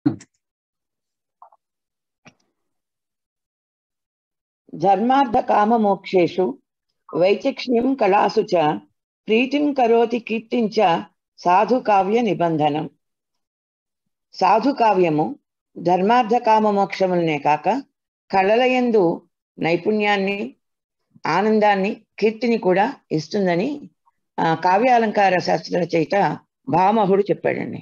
ధర్మార్థ కామమోక్షేషు వైచక్ష్ణ్యం కళాసు చ ప్రీతిం కరోతి కీర్తించ సాధు కావ్య నిబంధనం సాధు కావ్యము ధర్మార్థ కామ మోక్షములనే కాక కళలయందు నైపుణ్యాన్ని ఆనందాన్ని కీర్తిని కూడా ఇస్తుందని ఆ, కావ్యాలంకార శాస్త్ర రచయిత భామహుడు చెప్పాడండి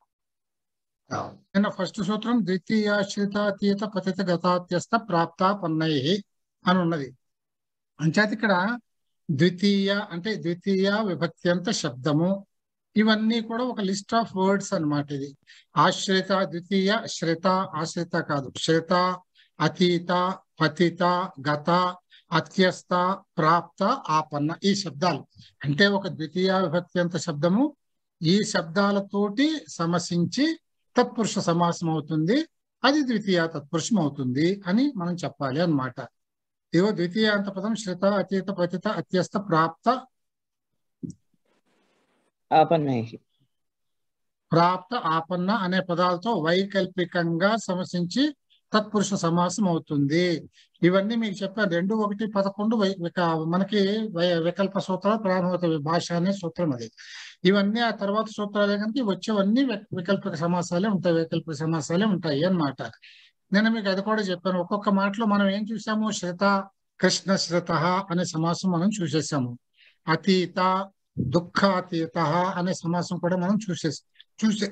నిన్న ఫస్ట్ సూత్రం ద్వితీయాశ్రితాతీత పతిత గతాత్యస్త ప్రాప్తాపన్నై అని ఉన్నది అంచేత ఇక్కడ ద్వితీయ అంటే ద్వితీయ విభక్త్యంత శబ్దము ఇవన్నీ కూడా ఒక లిస్ట్ ఆఫ్ వర్డ్స్ అన్నమాట ఇది ఆశ్రిత ద్వితీయ శ్రిత ఆశ్రిత కాదు శ్రిత అతీత పతిత గత అత్యస్త ప్రాప్త ఆపన్న ఈ శబ్దాలు అంటే ఒక ద్వితీయ విభక్త్యంత శబ్దము ఈ శబ్దాలతోటి సమసించి తత్పురుష సమాసం అవుతుంది అది ద్వితీయ తత్పురుషం అవుతుంది అని మనం చెప్పాలి అన్నమాట ఇదిగో ద్వితీయాంత పదం శ్రిత అతీత పతిత అత్యస్త ప్రాప్త ఆపన్నై ప్రాప్త ఆపన్న అనే పదాలతో వైకల్పికంగా సమసించి తత్పురుష సమాసం అవుతుంది ఇవన్నీ మీకు చెప్పాను రెండు ఒకటి పదకొండు వై- విక- మనకి వై- వికల్ప సూత్రాలు ప్రారంభమవుతాయి భాష అనే సూత్రం అది ఇవన్నీ ఆ తర్వాత సూత్రాలే కనుక ఇవి వచ్చేవన్నీ విక- వికల్పిక సమాసాలే ఉంటాయి వైకల్పిక సమాసాలే ఉంటాయి అన్నమాట నేను మీకు అది కూడా చెప్పాను ఒక్కొక్క మాటలో మనం ఏం చూసాము శ్రిత కృష్ణ శ్రిత అనే సమాసం మనం చూసేసాము అతీత దుఃఖాతీత అనే సమాసం కూడా మనం చూసేసి చూసే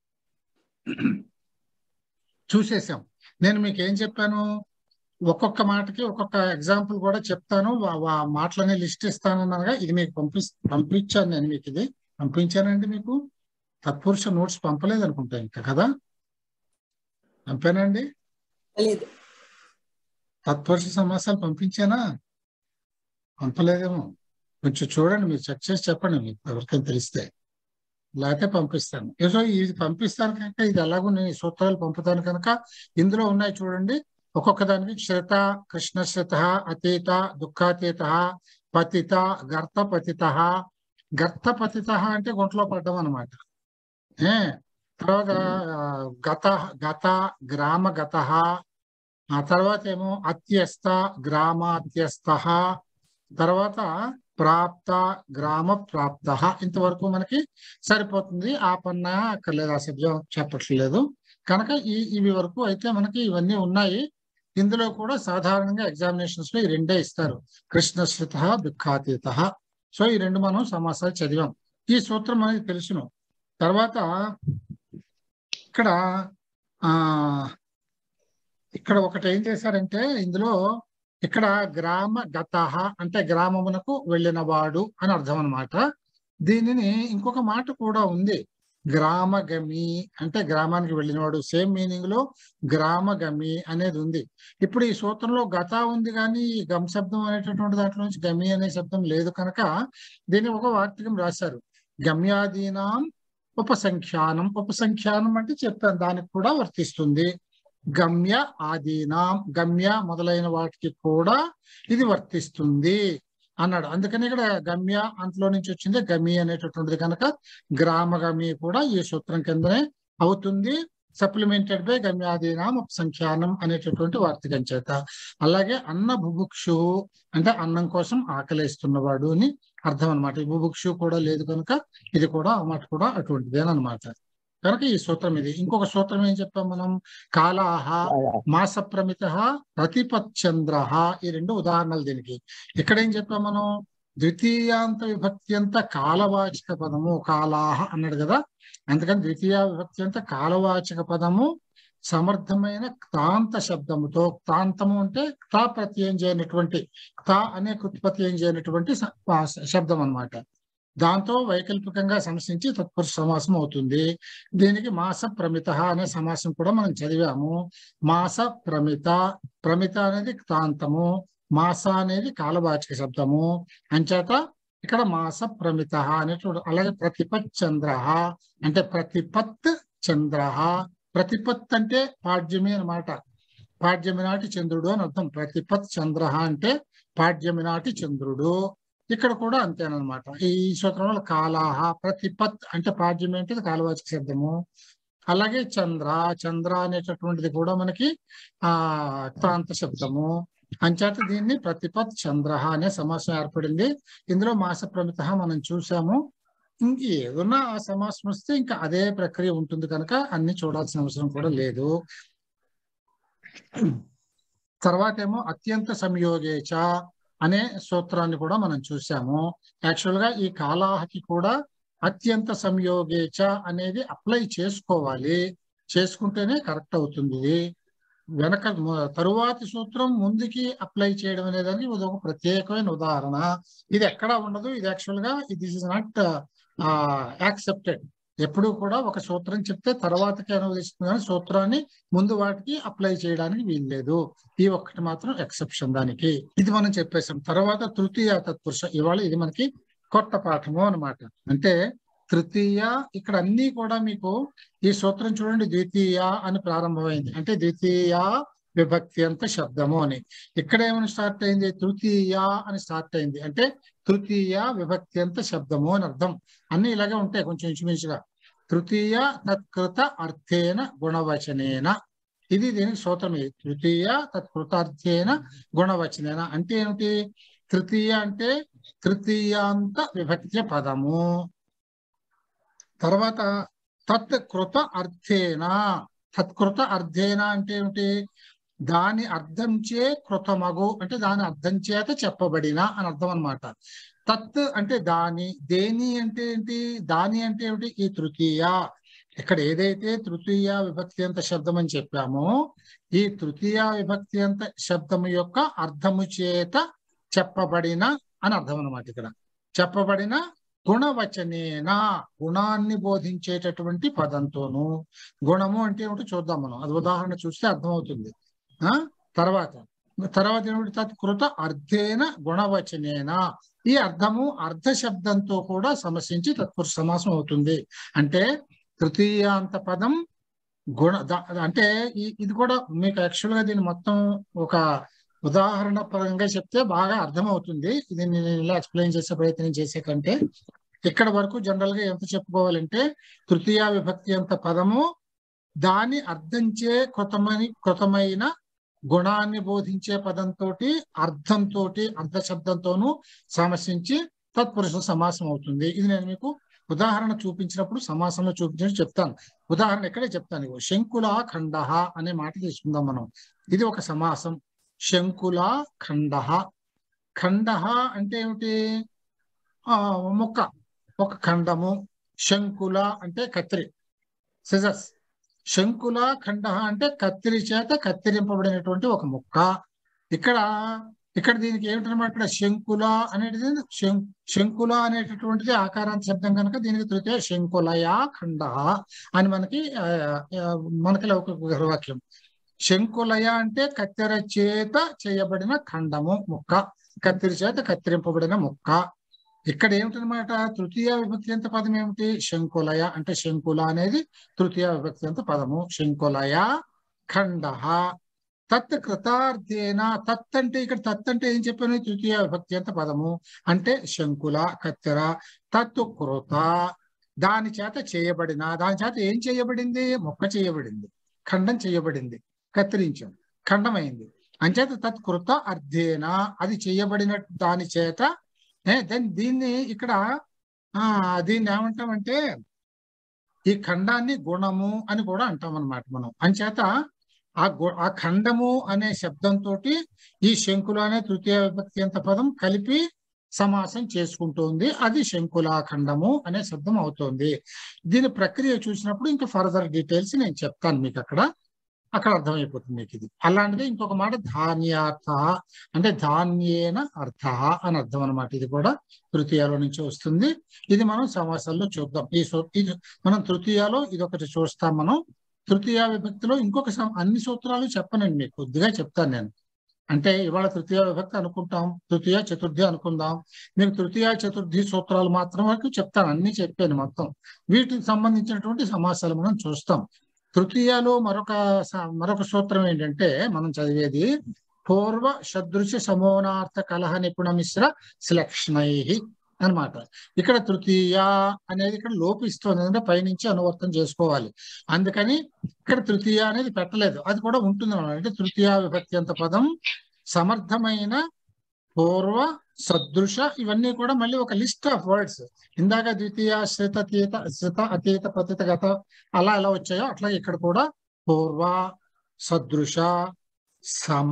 చూసేసాం నేను మీకు ఏం చెప్పాను ఒక్కొక్క మాటకి ఒక్కొక్క ఎగ్జాంపుల్ కూడా చెప్తాను వా- వా మాటలని లిస్ట్ ఇస్తాను అనగా ఇది మీకు పంపి పంపించాను నేను మీకు ఇది పంపించానండి మీకు తత్పురుష నోట్స్ పంపలేదు అనుకుంటా ఇంకా కదా పంపానండి లేదు తత్పురుష సమాసాలు పంపించానా పంపలేదేమో కొంచెం చూడండి మీరు చెక్ చేసి చెప్పండి మీకు ఎవరికైనా తెలిస్తే లేకపోతే పంపిస్తాను ఏదో ఇది పంపిస్తాను కనుక ఇది ఎలాగో నేను ఈ సూత్రాలు పంపుతాను కనుక ఇందులో ఉన్నాయి చూడండి ఒక్కొక్క దానికి శ్రిత కృష్ణ శ్రిత అతీత దుఃఖాతీత పతిత గర్త పతిత గర్త పతిత అంటే గుంటలో పడ్డం అనమాట ఏ తర్వాత ఆ, గత గత గ్రామ గత ఆ తర్వాత ఏమో అత్యస్త గ్రామాత్యస్త తర్వాత ప్రాప్త గ్రామ ప్రాప్త ఇంతవరకు మనకి సరిపోతుంది ఆ పన్న అక్కర్లేదు ఆ శబ్దం చెప్పట్లేదు కనుక ఈ ఇవి వరకు అయితే మనకి ఇవన్నీ ఉన్నాయి ఇందులో కూడా సాధారణంగా ఎగ్జామినేషన్స్ లో ఈ రెండే ఇస్తారు కృష్ణశ్రిత దుఃఖాతీత సో ఈ రెండు మనం సమాసాలు చదివాం ఈ సూత్రం మనకి తెలుసును తర్వాత ఇక్కడ ఆ ఇక్కడ ఒకటి ఏం చేశారంటే ఇందులో ఇక్కడ గ్రామ గత అంటే గ్రామమునకు వెళ్ళినవాడు అని అర్థం అన్నమాట దీనిని ఇంకొక మాట కూడా ఉంది గ్రామగమి అంటే గ్రామానికి వెళ్ళినవాడు సేమ్ మీనింగ్ లో గ్రామగమి అనేది ఉంది ఇప్పుడు ఈ సూత్రంలో గత ఉంది కానీ ఈ గమ్ శబ్దం అనేటటువంటి దాంట్లో నుంచి గమి అనే శబ్దం లేదు కనుక దీన్ని ఒక వాక్యం రాశారు గమ్యాదీనాం ఉపసంఖ్యానం ఉపసంఖ్యానం అంటే చెప్పాను దానికి కూడా వర్తిస్తుంది గమ్య ఆదీనాం గమ్య మొదలైన వాటికి కూడా ఇది వర్తిస్తుంది అన్నాడు అందుకని ఇక్కడ గమ్య అంతలో నుంచి వచ్చింది గమి అనేటటువంటిది కనుక గ్రామగమి కూడా ఈ సూత్రం కిందనే అవుతుంది సప్లిమెంటెడ్ బై గమ్యాదీనాం ఉపసంఖ్యానం అనేటటువంటి వార్తికం చేత అలాగే అన్న బుభుక్షు అంటే అన్నం కోసం ఆకలేస్తున్నవాడు అని అర్థం అనమాట ఈ బుభుక్షు కూడా లేదు కనుక ఇది కూడా ఆ మాట కూడా అటువంటిదేనమాట కనుక ఈ సూత్రం ఇది ఇంకొక సూత్రం ఏం చెప్పాం మనం కాలాహ మాస ప్రమిత ప్రతిపచ్చంద్ర ఈ రెండు ఉదాహరణలు దీనికి ఇక్కడ ఏం చెప్పాం మనం ద్వితీయాంత విభక్త్యంత కాలవాచక పదము కాలాహ అన్నాడు కదా అందుకని ద్వితీయ విభక్త్యంత కాలవాచక పదము సమర్థమైన క్తాంత శబ్దముతో క్తాంతము అంటే క్తా ప్రత్యయం చేయనటువంటి క్తా అనే కృత్పత్యయం చేయనటువంటి స- ఆ శబ్దం అన్నమాట దాంతో వైకల్పికంగా సమసించి తత్పురుష సమాసం అవుతుంది దీనికి మాస ప్రమిత అనే సమాసం కూడా మనం చదివాము మాస ప్రమిత ప్రమిత అనేది క్తాంతము మాస అనేది కాలవాచక శబ్దము అంచేత ఇక్కడ మాస ప్రమిత అనేటువంటి అలాగే ప్రతిపత్ చంద్ర అంటే ప్రతిపత్ చంద్ర ప్రతిపత్ అంటే పాడ్యమి అన్నమాట పాడ్యమి నాటి చంద్రుడు అని అర్థం ప్రతిపత్ చంద్ర అంటే పాడ్యమి నాటి చంద్రుడు ఇక్కడ కూడా అంతేనమాట ఈ సూత్రంలో కాలాహ ప్రతిపత్ అంటే పాడ్యమి అంటే కాలవాచక శబ్దము అలాగే చంద్ర చంద్ర అనేటటువంటిది కూడా మనకి ఆ క్తాంత శబ్దము అంచేత దీన్ని ప్రతిపత్ చంద్ర అనే సమాసం ఏర్పడింది ఇందులో మాస ప్రమిత మనం చూసాము ఇంక ఏదన్నా ఆ సమాసం వస్తే ఇంకా అదే ప్రక్రియ ఉంటుంది కనుక అన్ని చూడాల్సిన అవసరం కూడా లేదు తర్వాత ఏమో అత్యంత సంయోగేచ అనే సూత్రాన్ని కూడా మనం చూసాము యాక్చువల్ గా ఈ కాలాహకి కూడా అత్యంత సంయోగేచ అనేది అప్లై చేసుకోవాలి చేసుకుంటేనే కరెక్ట్ అవుతుంది ఇది. వెనక మ- తరువాతి సూత్రం ముందుకి అప్లై చేయడం అనేదానికి ఇది ఒక ప్రత్యేకమైన ఉదాహరణ ఇది ఎక్కడా ఉండదు ఇది యాక్చువల్ గా దిస్ ఇస్ నాట్ యాక్సెప్టెడ్ ఎప్పుడు కూడా ఒక సూత్రం చెప్తే తర్వాతకి అనువదిస్తుంది కానీ సూత్రాన్ని ముందు వాటికి అప్లై చేయడానికి వీల్లేదు ఈ ఒక్కటి మాత్రం ఎక్సెప్షన్ దానికి ఇది మనం చెప్పేసాం తర్వాత తృతీయ తత్పురుష ఇవాళ ఇది మనకి కొత్త పాఠము అన్నమాట అంటే తృతీయ ఇక్కడ అన్ని కూడా మీకు ఈ సూత్రం చూడండి ద్వితీయ అని ప్రారంభమైంది అంటే ద్వితీయ విభక్తి అంత శబ్దము అని ఇక్కడ ఏమైనా స్టార్ట్ అయింది తృతీయ అని స్టార్ట్ అయింది అంటే తృతీయ విభక్తి అంత శబ్దము అని అర్థం అన్ని ఇలాగే ఉంటాయి కొంచెం ఇంచుమించుగా తృతీయ తత్కృత అర్థేన గుణవచనేన ఇది దీనికి సూత్రం ఇది తృతీయ తత్కృతార్థేన గుణవచనేన అంటే ఏమిటి తృతీయ అంటే తృతీయాంత విభక్తి పదము తర్వాత తత్కృత అర్థేన తత్కృత అర్థేన అంటే ఏమిటి దాని అర్థంచే కృతమగు అంటే దాని అర్థం చేత చెప్పబడిన అని అర్థం అన్నమాట తత్ అంటే దాని దేని అంటే ఏంటి దాని అంటే ఏమిటి ఈ తృతీయ ఇక్కడ ఏదైతే తృతీయ విభక్తి అంత శబ్దం అని చెప్పామో ఈ తృతీయ విభక్తి అంత శబ్దము యొక్క అర్థము చేత చెప్పబడిన అని అర్థం అన్నమాట ఇక్కడ చెప్పబడిన గుణవచనేన గుణాన్ని బోధించేటటువంటి పదంతోను గుణము అంటే ఏమిటో చూద్దాం మనం అది ఉదాహరణ చూస్తే అర్థమవుతుంది ఆ తర్వాత తర్వాత ఏమిటి తత్కృత అర్థేన గుణవచనేన ఈ అర్థము అర్ధ శబ్దంతో కూడా సమసించి తత్పురుష సమాసం అవుతుంది అంటే తృతీయాంత పదం గుణ ద- అంటే ఈ- ఇది కూడా మీకు యాక్చువల్ గా దీన్ని మొత్తం ఒక ఉదాహరణ పరంగా చెప్తే బాగా అర్థమవుతుంది ఇది నేను ఇలా ఎక్స్ప్లెయిన్ చేసే ప్రయత్నం చేసే కంటే ఇక్కడ వరకు జనరల్ గా ఎంత చెప్పుకోవాలంటే తృతీయ విభక్తి అంత పదము దాని అర్థంచే కృతమని కృతమైన గుణాన్ని బోధించే పదంతో అర్థంతో అర్థ శబ్దంతోనూ సమసించి తత్పురుష సమాసం అవుతుంది ఇది నేను మీకు ఉదాహరణ చూపించినప్పుడు సమాసంలో చూపించినట్టు చెప్తాను ఉదాహరణ ఇక్కడే చెప్తాను ఇగో శంకుల ఖండ అనే మాట తీసుకుందాం మనం ఇది ఒక సమాసం శంకుల ఖండ ఖండ అంటే ఏమిటి ఆ మొక్క ఒక ఖండము శంకుల అంటే కత్తిరి సిజర్స్ శంకుల ఖండ అంటే కత్తిరి చేత కత్తిరింపబడినటువంటి ఒక ముక్క ఇక్కడ ఇక్కడ దీనికి ఏమిటనమాట శంకుల అనేది శం- శంకుల అనేటటువంటిది ఆకారాంత శబ్దం కనుక దీనికి తృతీయ శంకులయ ఖండ అని మనకి ఆ, ఆ, మనకి లౌకిక వాక్యం శంకులయ అంటే కత్తెర చేత చేయబడిన ఖండము ముక్క కత్తిరి చేత కత్తిరింపబడిన ముక్క ఇక్కడ ఏమిటనమాట తృతీయ విభక్తి అంత పదం ఏమిటి శంకులయ అంటే శంకుల అనేది తృతీయ విభక్తి అంత పదము శంకులయ ఖండ తత్ కృతార్థేన తత్ అంటే ఇక్కడ తత్ అంటే ఏం చెప్పాను తృతీయ విభక్తి అంత పదము అంటే శంకుల కత్తెర తత్తు కృత దాని చేత చేయబడిన దాని చేత ఏం చేయబడింది మొక్క చేయబడింది ఖండం చేయబడింది కత్తిరించాం ఖండమైంది అంచేత తత్కృత అర్థేన అది చేయబడిన దాని చేత దెన్ దీన్ని ఇక్కడ ఆ దీన్ని ఏమంటామంటే ఈ ఖండాన్ని గుణము అని కూడా అంటాం అన్నమాట మనం అంచేత ఆ గు ఆ ఖండము అనే శబ్దంతో ఈ శంకులు అనే తృతీయ విభక్తి అంత పదం కలిపి సమాసం చేసుకుంటుంది అది శంకుల ఖండము అనే శబ్దం అవుతుంది దీని ప్రక్రియ చూసినప్పుడు ఇంకా ఫర్దర్ డీటెయిల్స్ నేను చెప్తాను మీకు అక్కడ అక్కడ అర్థమైపోతుంది మీకు ఇది అలాంటిది ఇంకొక మాట ధాన్యార్థ అంటే ధాన్యేన అర్థ అని అర్థం అనమాట ఇది కూడా తృతీయలో నుంచి వస్తుంది ఇది మనం సమాసాల్లో చూద్దాం ఈ సూ- ఇది మనం తృతీయలో ఇది ఒకటి చూస్తాం మనం తృతీయ విభక్తిలో ఇంకొక సం- అన్ని సూత్రాలు చెప్పనండి మీకు కొద్దిగా చెప్తాను నేను అంటే ఇవాళ తృతీయ విభక్తి అనుకుంటాం తృతీయ చతుర్థి అనుకుందాం మీకు తృతీయ చతుర్థి సూత్రాలు మాత్రం వరకు చెప్తాను అన్ని చెప్పాను మొత్తం వీటికి సంబంధించినటువంటి సమాసాలు మనం చూస్తాం తృతీయలో మరొక స- మరొక సూత్రం ఏంటంటే మనం చదివేది పూర్వ సదృశ సమోనార్థ కలహ నిపుణ మిశ్ర శ్లక్షణై అన్నమాట ఇక్కడ తృతీయ అనేది ఇక్కడ లోపిస్తుంది అంటే పైనుంచి అనువర్తం చేసుకోవాలి అందుకని ఇక్కడ తృతీయ అనేది పెట్టలేదు అది కూడా ఉంటుంది అన్నమాట అంటే తృతీయ విభక్తి అంత పదం సమర్థమైన పూర్వ సదృశ ఇవన్నీ కూడా మళ్ళీ ఒక లిస్ట్ ఆఫ్ వర్డ్స్ ఇందాక ద్వితీయ శ్రిత తీత శ్రిత అతీత పతిత గత అలా ఎలా వచ్చాయో అట్లా ఇక్కడ కూడా పూర్వ సదృశ సమ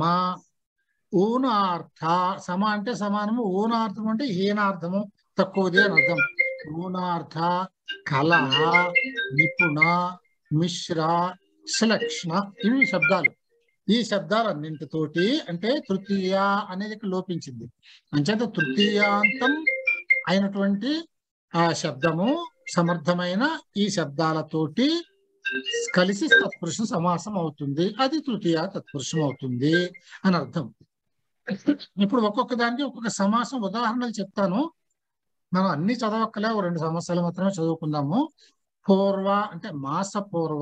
ఊనార్థ సమ అంటే సమానము ఊనార్థం అంటే హీనార్థము తక్కువది అని అర్థం ఊనార్థ కలహ నిపుణ మిశ్ర సులక్షణ ఇవి శబ్దాలు ఈ శబ్దాలన్నింటితోటి అంటే తృతీయ అనేది ఇక్కడ లోపించింది అంచేత తృతీయాంతం అయినటువంటి ఆ శబ్దము సమర్థమైన ఈ శబ్దాలతోటి కలిసి తత్పురుష సమాసం అవుతుంది అది తృతీయ తత్పురుషం అవుతుంది అని అర్థం ఇప్పుడు ఒక్కొక్క దానికి ఒక్కొక్క సమాసం ఉదాహరణలు చెప్తాను మనం అన్ని చదవక్కలే ఓ రెండు సంవత్సరాలు మాత్రమే చదువుకుందాము పూర్వ అంటే మాస పూర్వ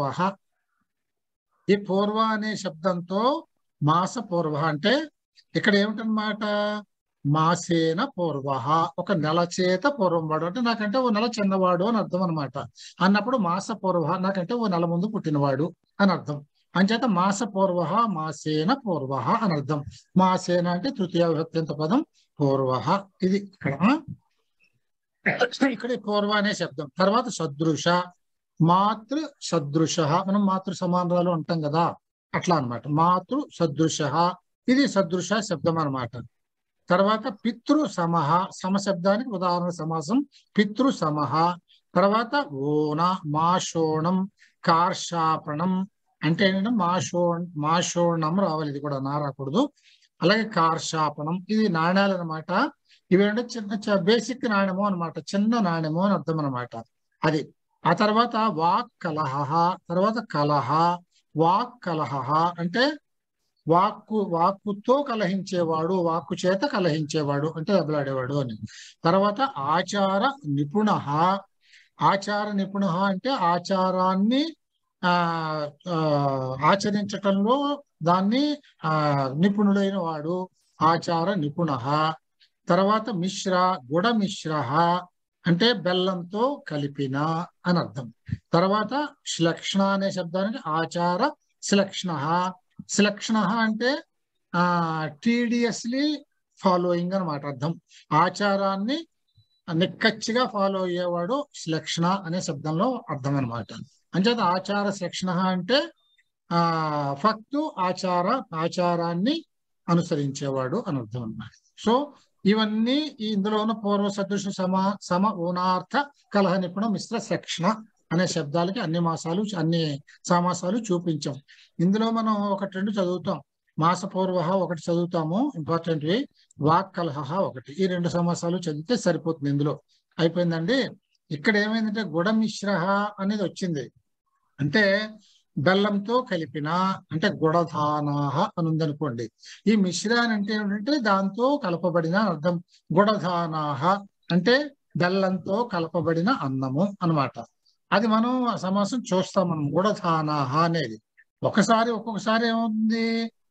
ఈ పూర్వ అనే శబ్దంతో మాస పూర్వ అంటే ఇక్కడ ఏమిటన్నమాట మాసేన పూర్వ ఒక నెల చేత పూర్వం వాడు అంటే నాకంటే ఓ నెల చిన్నవాడు అని అర్థం అనమాట అన్నప్పుడు మాస పూర్వ నాకంటే ఓ నెల ముందు పుట్టినవాడు అని అర్థం అంచేత మాస పూర్వ మాసేన పూర్వ అని అర్థం మాసేన అంటే తృతీయ విభక్త్యంత పదం పూర్వ ఇది ఇక్కడ ఇక్కడ ఈ పూర్వ అనే శబ్దం తర్వాత సదృశ మాతృ సదృశ మనం మాతృ సమానరాలు అంటాం కదా అట్లా అన్నమాట మాతృ సదృశ ఇది సదృశ శబ్దం అన్నమాట తర్వాత పితృ సమహ సమ శబ్దానికి ఉదాహరణ సమాసం పితృ సమహ తర్వాత ఓన మాషోణం కార్షాపణం అంటే ఏంటంటే మాషో మాషోణం రావాలి ఇది కూడా నా రాకూడదు అలాగే కార్షాపణం ఇది నాణ్యాలు అనమాట ఇవేంటే చిన్న బేసిక్ నాణ్యము అనమాట చిన్న నాణ్యము అని అర్థం అనమాట అది ఆ తర్వాత వాక్ కలహ తర్వాత కలహ వాక్ కలహ అంటే వాక్కు వాక్కుతో కలహించేవాడు వాక్కు చేత కలహించేవాడు అంటే దెబ్బలాడేవాడు అని తర్వాత ఆచార నిపుణ ఆచార నిపుణ అంటే ఆచారాన్ని ఆ ఆచరించటంలో దాన్ని ఆ నిపుణుడైన వాడు ఆచార నిపుణ తర్వాత మిశ్ర గుడ మిశ్ర అంటే బెల్లంతో కలిపిన అని అర్థం తర్వాత శ్లక్షణ అనే శబ్దానికి ఆచార శ్లక్షణ శ్లక్షణ అంటే ఆ టీడియస్లీ ఫాలోయింగ్ అనమాట అర్థం ఆచారాన్ని నిక్కచ్చిగా ఫాలో అయ్యేవాడు శ్లక్షణ అనే శబ్దంలో అర్థం అనమాట అంచేత ఆచార శిక్షణ అంటే ఆ ఫక్తు ఆచార ఆచారాన్ని అనుసరించేవాడు అని అర్థం అనమాట సో ఇవన్నీ ఈ ఇందులో ఉన్న పూర్వ సదృశ సమ సమ ఊనార్థ కలహ నిపుణ మిశ్ర శిక్షణ అనే శబ్దాలకి అన్ని మాసాలు అన్ని సమాసాలు చూపించాం ఇందులో మనం ఒకటి రెండు చదువుతాం మాసపూర్వ ఒకటి చదువుతాము ఇంపార్టెంట్ వాక్ కలహ ఒకటి ఈ రెండు సమాసాలు చదివితే సరిపోతుంది ఇందులో అయిపోయిందండి ఇక్కడ ఏమైందంటే గుడ మిశ్ర అనేది వచ్చింది అంటే బెల్లంతో కలిపిన అంటే గుడధానాహ అని ఉందనుకోండి ఈ మిశ్ర అని అంటే ఏమిటంటే దాంతో కలపబడిన అర్థం గుడధానాహ అంటే బెల్లంతో కలపబడిన అన్నము అన్నమాట అది మనం ఆ సమాసం చూస్తాం మనం గుడధానాహ అనేది ఒకసారి ఒక్కొక్కసారి ఏమవుతుంది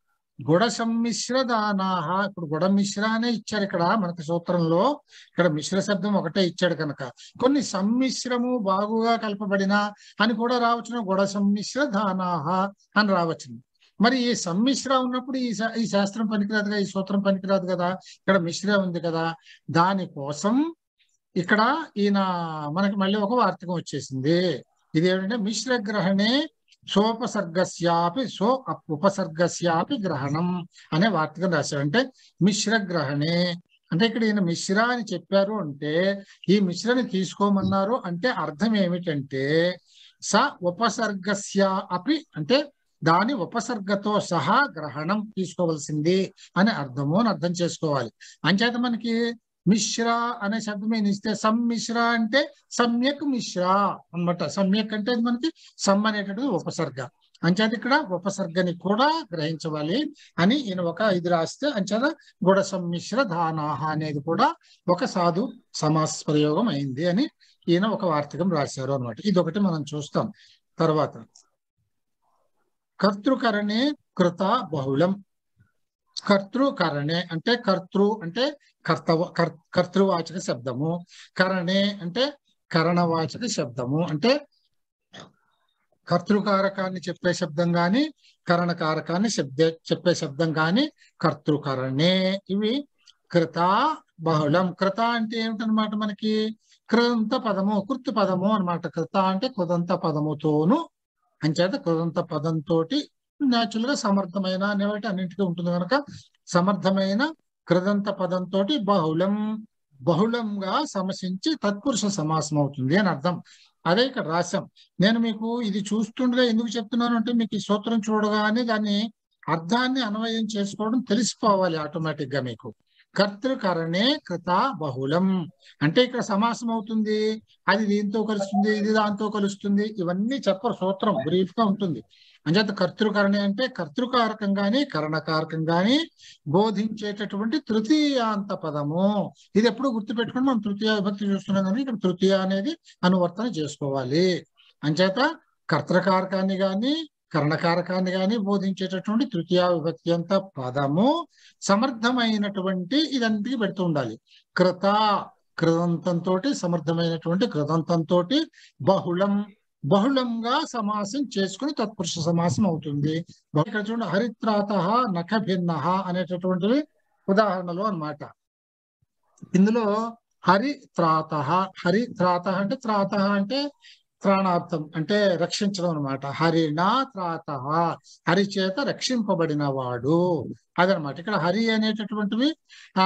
గుడ సమ్మిశ్ర దానాహ ఇప్పుడు గుడ మిశ్ర అనే ఇచ్చారు ఇక్కడ మనకి సూత్రంలో ఇక్కడ మిశ్ర శబ్దం ఒకటే ఇచ్చాడు కనుక కొన్ని సమ్మిశ్రము బాగుగా కలపబడిన అని కూడా రావచ్చును గుడ సమ్మిశ్ర దానాహ అని రావచ్చును మరి ఈ సమ్మిశ్ర ఉన్నప్పుడు ఈ శా- ఈ శాస్త్రం పనికిరాదు కదా ఈ సూత్రం పనికిరాదు కదా ఇక్కడ మిశ్ర ఉంది కదా దానికోసం ఇక్కడ ఈయన మనకి మళ్ళీ ఒక వార్తకం వచ్చేసింది ఇది ఏంటంటే మిశ్ర గ్రహణే సోపసర్గస్యాపి సో అప్- ఉపసర్గస్యాపి గ్రహణం అనే వార్తకం రాశారు అంటే మిశ్ర గ్రహణే అంటే ఇక్కడ ఈయన మిశ్ర అని చెప్పారు అంటే ఈ మిశ్రని తీసుకోమన్నారు అంటే అర్థం ఏమిటంటే స ఉపసర్గస్య అపి అంటే దాని ఉపసర్గతో సహా గ్రహణం తీసుకోవాల్సింది అని అర్థము అని అర్థం చేసుకోవాలి అంచేత మనకి మిశ్ర అనే శబ్దం ఏం ఇస్తే సమ్మిశ్ర అంటే సమ్యక్ మిశ్ర అన్నమాట సమ్యక్ అంటే అది మనకి సమ్ అనేటటువంటి ఉపసర్గ అంచేత ఇక్కడ ఉపసర్గని కూడా గ్రహించవాలి అని ఈయన ఒక ఇది రాస్తే అంచేత గుడ సమ్మిశ్ర ధానాహ అనేది కూడా ఒక సాధు సమాస ప్రయోగం అయింది అని ఈయన ఒక వార్తకం రాశారు అనమాట ఇది ఒకటి మనం చూస్తాం తర్వాత కర్తృకరణే కృత బహుళం కర్తృకరణే అంటే కర్తృ అంటే కర్తవ కర్- కర్తృవాచక శబ్దము కరణే అంటే కరణవాచక శబ్దము అంటే కర్తృకారకాన్ని చెప్పే శబ్దం గాని కరణకారకాన్ని శబ్ద చెప్పే శబ్దం గాని కర్తృకరణే ఇవి కృత బహుళం కృత అంటే ఏమిటనమాట మనకి కృదంత పదము కృత్ పదము అన్నమాట కృత అంటే కృదంత పదముతోను అంచేత కృదంత పదంతో న్యాచురల్ గా సమర్థమైన అనేవాటి అన్నింటికీ ఉంటుంది కనుక సమర్థమైన కృదంత పదంతో బహుళం బహుళంగా సమసించి తత్పురుష సమాసం అవుతుంది అని అర్థం అదే ఇక్కడ రాశాం నేను మీకు ఇది చూస్తుండగా ఎందుకు చెప్తున్నాను అంటే మీకు ఈ సూత్రం చూడగానే దాన్ని అర్థాన్ని అన్వయం చేసుకోవడం తెలిసిపోవాలి ఆటోమేటిక్ గా మీకు కర్తృకరణే కృత బహుళం అంటే ఇక్కడ సమాసం అవుతుంది అది దీంతో కలుస్తుంది ఇది దాంతో కలుస్తుంది ఇవన్నీ చెప్పరు సూత్రం బ్రీఫ్ గా ఉంటుంది అంచేత కర్తృకరణి అంటే కర్తృకారకం గాని కరణకారకం గాని బోధించేటటువంటి తృతీయాంత పదము ఇది ఎప్పుడు గుర్తుపెట్టుకుని మనం తృతీయ విభక్తి చూస్తున్నాం కానీ ఇక్కడ తృతీయ అనేది అనువర్తన చేసుకోవాలి అంచేత కర్తృకారకాన్ని గాని కరణకారకాన్ని గాని బోధించేటటువంటి తృతీయ విభక్తి అంత పదము సమర్థమైనటువంటి ఇదంటికి పెడుతూ ఉండాలి కృత కృదంతంతో సమర్థమైనటువంటి కృదంతంతో బహుళం బహుళంగా సమాసం చేసుకుని తత్పురుష సమాసం అవుతుంది ఇక్కడ చూడండి హరిత్రాత నఖ భిన్న అనేటటువంటివి ఉదాహరణలు అన్నమాట ఇందులో హరి త్రాత హరి త్రాత అంటే త్రాత అంటే త్రాణార్థం అంటే రక్షించడం అనమాట హరినా త్రాత హరి చేత రక్షింపబడిన వాడు అదనమాట ఇక్కడ హరి అనేటటువంటివి ఆ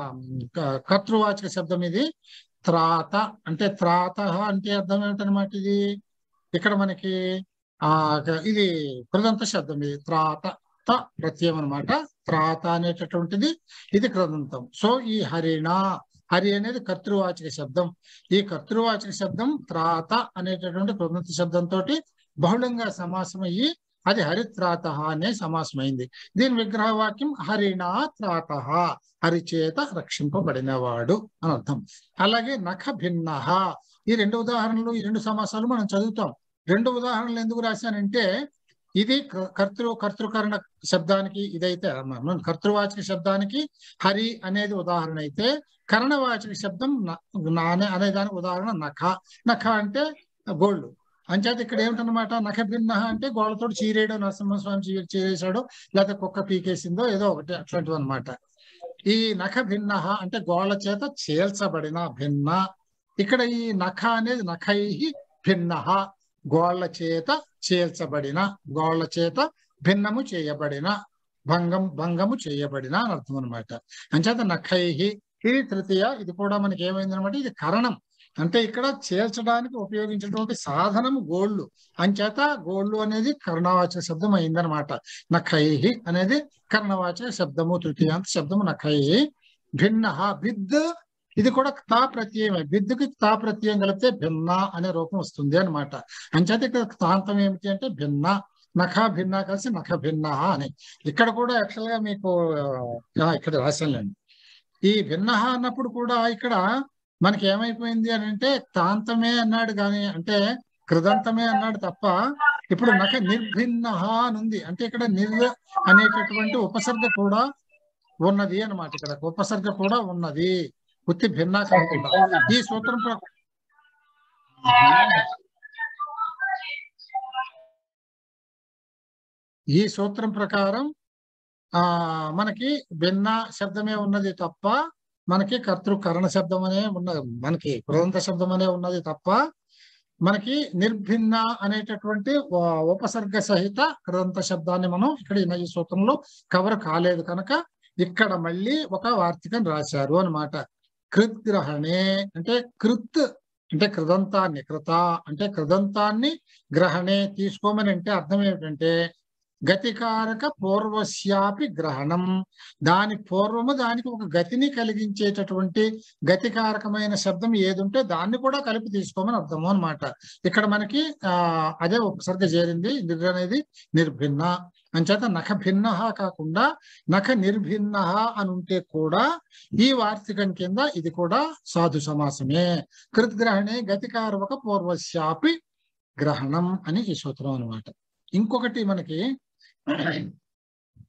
క- కర్తృవాచక శబ్దం ఇది త్రాత అంటే త్రాత అంటే అర్థం ఏమిటనమాట ఇది ఇక్కడ మనకి ఆ క- ఇది కృదంత శబ్దం ఇది త్రాత త ప్రత్యయం అనమాట త్రాత అనేటటువంటిది ఇది కృదంతం సో ఈ హరిణ హరి అనేది కర్తృవాచక శబ్దం ఈ కర్తృవాచక శబ్దం త్రాత అనేటటువంటి కృదంత శబ్దంతో బహుళంగా సమాసం అయ్యి అది హరిత్రాత అనే సమాసమైంది దీని విగ్రహవాక్యం హరిణా త్రాత హరి చేత రక్షింపబడినవాడు అని అర్థం అలాగే నఖ భిన్న ఈ రెండు ఉదాహరణలు ఈ రెండు సమాసాలు మనం చదువుతాం రెండు ఉదాహరణలు ఎందుకు రాశానంటే ఇది కర్- కర్తృ కర్తృకరణ శబ్దానికి ఇదైతే మన కర్తృవాచక శబ్దానికి హరి అనేది ఉదాహరణ అయితే కరణవాచక శబ్దం న- నానే అనే దానికి ఉదాహరణ నఖ నఖ అంటే గోల్డ్ అంచేత ఇక్కడ ఏమిటనమాట నఖ భిన్న అంటే గోళ్ళతో చీరేయడం నరసింహస్వామి చీ చీరేశాడు లేకపోతే కుక్క పీకేసిందో ఏదో ఒకటి అట్లాంటివి అనమాట ఈ నఖ భిన్న అంటే గోళ్ళ చేత చేల్చబడిన భిన్న ఇక్కడ ఈ నఖ అనేది నఖై భిన్న గోళ్ళ చేత చేల్చబడిన గోళ్ళ చేత భిన్నము చేయబడిన భంగం భంగము చేయబడిన అని అర్థం అనమాట అంచేత నఖై ఇది తృతీయ ఇది కూడా మనకి ఏమైంది అనమాట ఇది కరణం అంటే ఇక్కడ చేర్చడానికి ఉపయోగించినటువంటి సాధనం గోళ్ళు అంచేత గోళ్ళు అనేది కర్ణవాచక శబ్దం అయిందనమాట నఖైహి అనేది కర్ణవాచక శబ్దము తృతీయాంత శబ్దము నఖైహి భిన్న భిద్ ఇది కూడా తా ప్రత్యయమే బిద్దుకి తా ప్రత్యయం కలిపితే భిన్న అనే రూపం వస్తుంది అన్నమాట అంచేత ఇక్కడ తాంతం ఏమిటి అంటే భిన్న నఖ భిన్న కలిసి నఖ భిన్న అని ఇక్కడ కూడా యాక్చువల్ గా మీకు ఆ, ఇక్కడ రాశానులేండి ఈ భిన్న అన్నప్పుడు కూడా ఇక్కడ మనకి ఏమైపోయింది అని అంటే తాంతమే అన్నాడు కానీ అంటే కృదంతమే అన్నాడు తప్ప ఇప్పుడు నఖ నిర్భిన్న అని ఉంది అంటే ఇక్కడ నిర్ అనేటటువంటి ఉపసర్గ కూడా ఉన్నది అన్నమాట ఇక్కడ ఉపసర్గ కూడా ఉన్నది ఉత్తి భిన్న కాకుండా ఈ సూత్రం ప్ర- ఈ సూత్రం ప్రకారం ఆ మనకి భిన్న శబ్దమే ఉన్నది తప్ప మనకి కర్తృకరణ శబ్దం అనే ఉన్నది మనకి కృదంత శబ్దం అనే ఉన్నది తప్ప మనకి నిర్భిన్న అనేటటువంటి వ- ఉపసర్గ సహిత కృదంత శబ్దాన్ని మనం ఇక్కడ ఈ సూత్రంలో కవర్ కాలేదు కనుక ఇక్కడ మళ్ళీ ఒక వార్తికం రాశారు అన్నమాట కృద్గ్రహణే అంటే కృత్ అంటే కృదంతాన్ని కృత అంటే కృదంతాన్ని గ్రహణే తీసుకోమని అంటే అర్థం ఏమిటంటే గతికారక పూర్వస్యాపి గ్రహణం దాని పూర్వము దానికి ఒక గతిని కలిగించేటటువంటి గతికారకమైన శబ్దం ఏది ఉంటే దాన్ని కూడా కలిపి తీసుకోమని అర్థము అన్నమాట ఇక్కడ మనకి ఆ అదే ఉపసర్గ చేరింది నిర్ అనేది నిర్భిన్న అంచేత నఖ భిన్న కాకుండా నఖ నిర్భిన్న అని ఉంటే కూడా ఈ వార్తికం కింద ఇది కూడా సాధు సమాసమే కృద్గ్రహణే గతికారక పూర్వస్యాపి గ్రహణం అని ఈ సూత్రం అన్నమాట ఇంకొకటి మనకి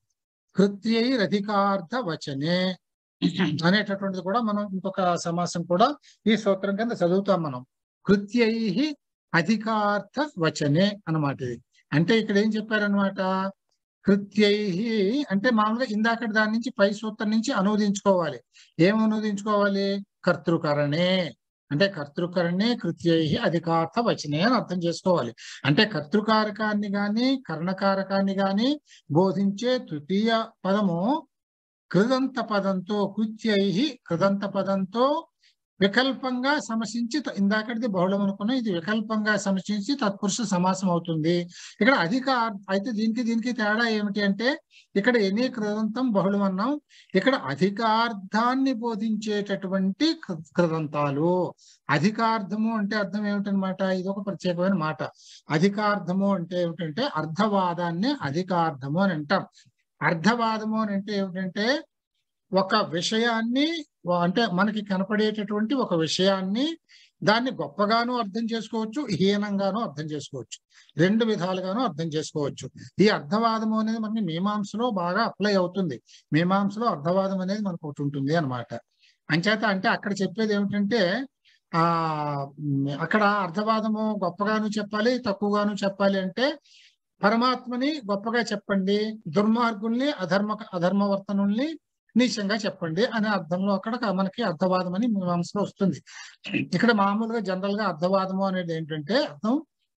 కృత్యైరధికార్థ వచనే అనేటటువంటిది కూడా మనం ఇంకొక సమాసం కూడా ఈ సూత్రం కింద చదువుతాం మనం కృత్యై అధికార్థ వచనే అన్నమాట ఇది అంటే ఇక్కడ ఏం చెప్పారనమాట కృత్యై అంటే మామూలుగా ఇందాక దాని నుంచి పై సూత్రం నుంచి అనువదించుకోవాలి ఏం అనువదించుకోవాలి కర్తృకరణే అంటే కర్తృకరణే కృత్యై అధికార్థ వచనే అని అర్థం చేసుకోవాలి అంటే కర్తృకారకాన్ని గాని కర్ణకారకాన్ని గాని బోధించే తృతీయ పదము కృదంత పదంతో కృత్యై కృదంత పదంతో వికల్పంగా సమసించి త- ఇందాకటిది బహుళం అనుకున్నా ఇది వికల్పంగా సమసించి తత్పురుష సమాసం అవుతుంది ఇక్కడ అధిక అర్- అయితే దీనికి దీనికి తేడా ఏమిటి అంటే ఇక్కడ ఎనీ కృదంతం బహుళం అన్నాం ఇక్కడ అధికార్థాన్ని బోధించేటటువంటి కృ- కృదంతాలు అధికార్థము అంటే అర్థం ఏమిటనమాట ఇది ఒక ప్రత్యేకమైన మాట అధికార్థము అంటే ఏమిటంటే అర్థవాదాన్ని అధికార్థము అని అంటాం అర్థవాదము అని అంటే ఏమిటంటే ఒక విషయాన్ని వ- అంటే మనకి కనపడేటటువంటి ఒక విషయాన్ని దాన్ని గొప్పగాను అర్థం చేసుకోవచ్చు హీనంగాను అర్థం చేసుకోవచ్చు రెండు విధాలుగాను అర్థం చేసుకోవచ్చు ఈ అర్థవాదము అనేది మనకి మీమాంసలో బాగా అప్లై అవుతుంది మీమాంసలో అర్థవాదం అనేది మనకు ఒకటి ఉంటుంది అనమాట అంచేత అంటే అక్కడ చెప్పేది ఏమిటంటే ఆ ఉమ్, అక్కడ అర్థవాదము గొప్పగాను చెప్పాలి తక్కువగాను చెప్పాలి అంటే పరమాత్మని గొప్పగా చెప్పండి దుర్మార్గుల్ని అధర్మ అధర్మవర్తనుల్ని నీచంగా చెప్పండి అనే అర్థంలో అక్కడ క- మనకి అర్థవాదం అని మీమాంసలో వస్తుంది ఇక్కడ మామూలుగా జనరల్ గా అర్థవాదము అనేది ఏంటంటే అర్థం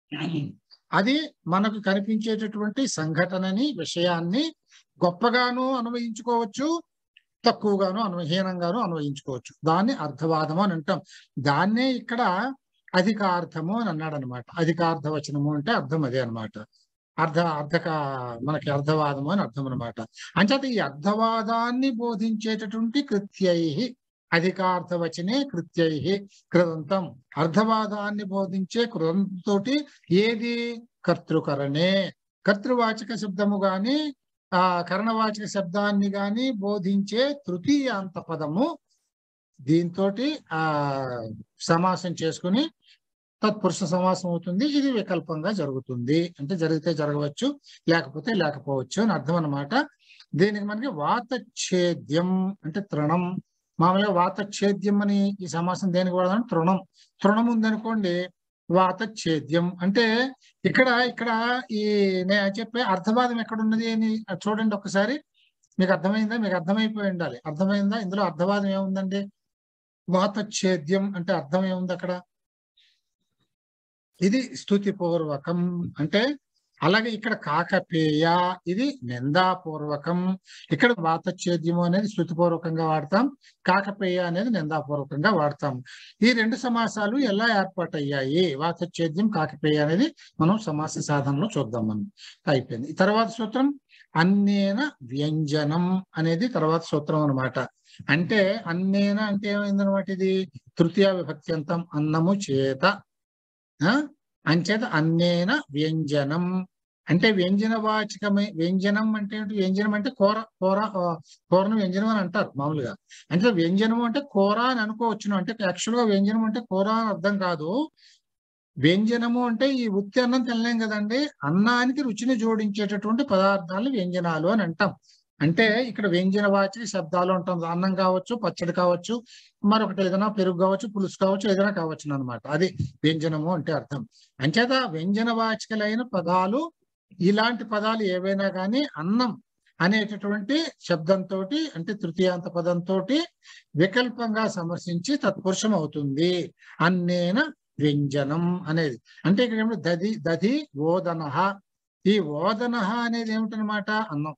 అది మనకు కనిపించేటటువంటి సంఘటనని విషయాన్ని గొప్పగాను అన్వయించుకోవచ్చు తక్కువగాను అన్వహీనంగాను అన్వయించుకోవచ్చు దాన్ని అర్థవాదము అని అంటాం దాన్నే ఇక్కడ అధికార్థము అని అన్నాడు అనమాట అధికార్థ వచనము అంటే అర్థం అదే అన్నమాట అర్ధ అర్ధక మనకి అర్థవాదము అని అర్థం అనమాట అంచేత ఈ అర్థవాదాన్ని బోధించేటటువంటి కృత్యై అధికార్థవచనే కృత్యై కృదంతం అర్థవాదాన్ని బోధించే కృతంతోటి ఏది కర్తృకరణే కర్తృవాచక శబ్దము గాని ఆ కరణవాచక శబ్దాన్ని గాని బోధించే తృతీయాంత పదము దీంతో ఆ సమాసం చేసుకుని తత్పురుష సమాసం అవుతుంది ఇది వికల్పంగా జరుగుతుంది అంటే జరిగితే జరగవచ్చు లేకపోతే లేకపోవచ్చు అని అర్థం అన్నమాట దీనికి మనకి వాతఛేద్యం అంటే తృణం మామూలుగా వాతఛేద్యం అని ఈ సమాసం దేనికి వాడదాం తృణం తృణం ఉందనుకోండి వాతఛేద్యం అంటే ఇక్కడ ఇక్కడ ఈ నేను చెప్పే అర్థవాదం ఎక్కడ ఉన్నది అని చూడండి ఒకసారి మీకు అర్థమైందా మీకు అర్థమైపోయి ఉండాలి అర్థమైందా ఇందులో అర్థవాదం ఏముందండి వాతఛేద్యం అంటే అర్థం ఏముంది అక్కడ ఇది స్థుతిపూర్వకం అంటే అలాగే ఇక్కడ కాకపేయ ఇది నిందాపూర్వకం ఇక్కడ వాతఛేద్యము అనేది స్థుతిపూర్వకంగా వాడతాం కాకపేయ అనేది నిందాపూర్వకంగా వాడతాం ఈ రెండు సమాసాలు ఎలా ఏర్పాటయ్యాయి వాతఛేద్యం కాకపేయ అనేది మనం సమాస సాధనలో చూద్దాం మనం అయిపోయింది ఈ తర్వాత సూత్రం అన్నేన వ్యంజనం అనేది తర్వాత సూత్రం అన్నమాట అంటే అన్నేన అంటే ఏమైందనమాట ఇది తృతీయ విభక్తి అంతం అన్నము చేత ఆ అంచేత అన్నేన వ్యంజనం అంటే వ్యంజన వాచకమే వ్యంజనం అంటే ఏంటి వ్యంజనం అంటే కూర కూర ఆ, కూరను వ్యంజనం అని అంటారు మామూలుగా అంటే వ్యంజనం అంటే కూర అని అనుకోవచ్చును అంటే యాక్చువల్ గా వ్యంజనం అంటే కూర అని అర్థం కాదు వ్యంజనము అంటే ఈ ఉత్తి అన్నం తినలేం కదండి అన్నానికి రుచిని జోడించేటటువంటి పదార్థాలు వ్యంజనాలు అని అంటాం అంటే ఇక్కడ వ్యంజన వాచక శబ్దాలు ఉంటాం అన్నం కావచ్చు పచ్చడి కావచ్చు మరొకటి ఏదైనా పెరుగు కావచ్చు పులుసు కావచ్చు ఏదైనా కావచ్చు అనమాట అది వ్యంజనము అంటే అర్థం అంచేత వ్యంజన వాచకలైన పదాలు ఇలాంటి పదాలు ఏవైనా కానీ అన్నం అనేటటువంటి శబ్దంతో అంటే తృతీయాంత పదంతో వికల్పంగా సమర్శించి తత్పురుషం అవుతుంది అన్నేన వ్యంజనం అనేది అంటే ఇక్కడ ఏమిటి దది దధి ఓదన ఈ ఓదన అనేది ఏమిటనమాట అన్నం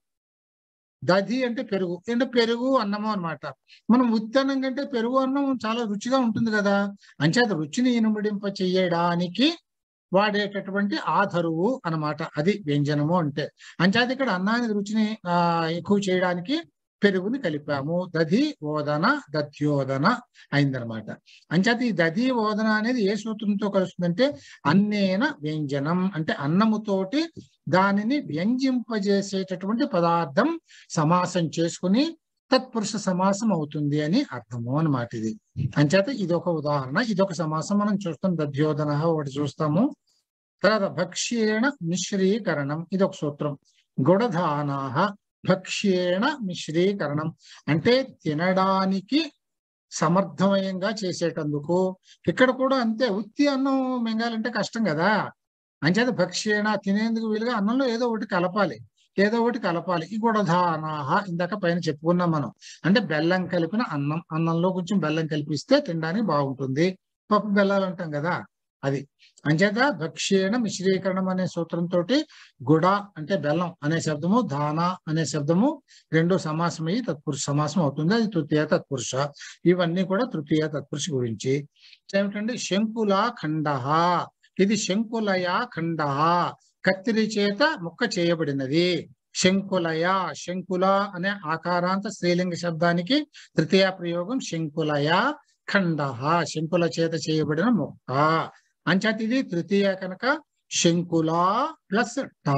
దధి అంటే పెరుగు అంటే పెరుగు అన్నము అన్నమాట మనం ఉత్తన్నం కంటే పెరుగు అన్నం చాలా రుచిగా ఉంటుంది కదా అంచేత రుచిని ఇనుమడింప చెయ్యడానికి వాడేటటువంటి ఆధరువు అన్నమాట అది వ్యంజనము అంటే అంచేత ఇక్కడ అన్నానికి రుచిని ఆ ఎక్కువ చేయడానికి పెరుగుని కలిపాము దధి ఓదన దధ్యోదన అయిందనమాట అంచేత ఈ దధి ఓదన అనేది ఏ సూత్రంతో కలుస్తుందంటే అన్నేన వ్యంజనం అంటే అన్నముతోటి దానిని వ్యంజింపజేసేటటువంటి పదార్థం సమాసం చేసుకుని తత్పురుష సమాసం అవుతుంది అని అర్థము అన్నమాట ఇది అంచేత ఇది ఒక ఉదాహరణ ఇది ఒక సమాసం మనం చూస్తాం దధ్యోదన ఒకటి చూస్తాము తర్వాత భక్ష్యేణ మిశ్రీకరణం ఇది ఒక సూత్రం గుడధానాహ భక్ష్యేణ మిశ్రీకరణం అంటే తినడానికి సమర్థమయంగా చేసేటందుకు ఇక్కడ కూడా అంతే ఉత్తి అన్నం మింగాలంటే కష్టం కదా అంచేత భక్ష్యేణ తినేందుకు వీలుగా అన్నంలో ఏదో ఒకటి కలపాలి ఏదో ఒకటి కలపాలి ఈ గుడధానాహ ఇందాక పైన చెప్పుకున్నాం మనం అంటే బెల్లం కలిపిన అన్నం అన్నంలో కొంచెం బెల్లం కలిపిస్తే తినడానికి బాగుంటుంది పప్పు బెల్లాలు అంటాం కదా అది అంచేత భక్ష్యేణ మిశ్రీకరణం అనే సూత్రంతో గుడ అంటే బెల్లం అనే శబ్దము దాన అనే శబ్దము రెండు సమాసం అయ్యి తత్పురుష సమాసం అవుతుంది అది తృతీయ తత్పురుష ఇవన్నీ కూడా తృతీయ తత్పురుష గురించి ఏమిటంటే శంకుల ఖండ ఇది శంకులయ ఖండ కత్తిరి చేత ముక్క చేయబడినది శంకులయ శంకుల అనే ఆకారాంత స్త్రీలింగ శబ్దానికి తృతీయ ప్రయోగం శంకులయ ఖండ శంకుల చేత చేయబడిన మొక్క అంచేత ఇది తృతీయ కనుక శంకుల ప్లస్ టా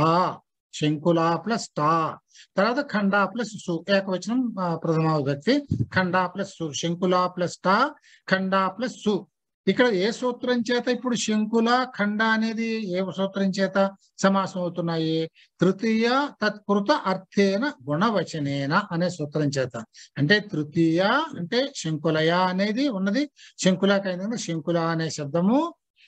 శంకుల ప్లస్ టా తర్వాత ఖండా ప్లస్ సు ఏకవచనం ఆ, ప్రథమ విభక్తి ఖండా ప్లస్ సు శంకుల ప్లస్ టా ఖండా ప్లస్ సు ఇక్కడ ఏ సూత్రం చేత ఇప్పుడు శంకుల ఖండ అనేది ఏ సూత్రం చేత సమాసం అవుతున్నాయి తృతీయ తత్కృత అర్థేన గుణవచనేన అనే సూత్రం చేత అంటే తృతీయ అంటే శంకులయ అనేది ఉన్నది శంకులకైన శంకుల అనే శబ్దము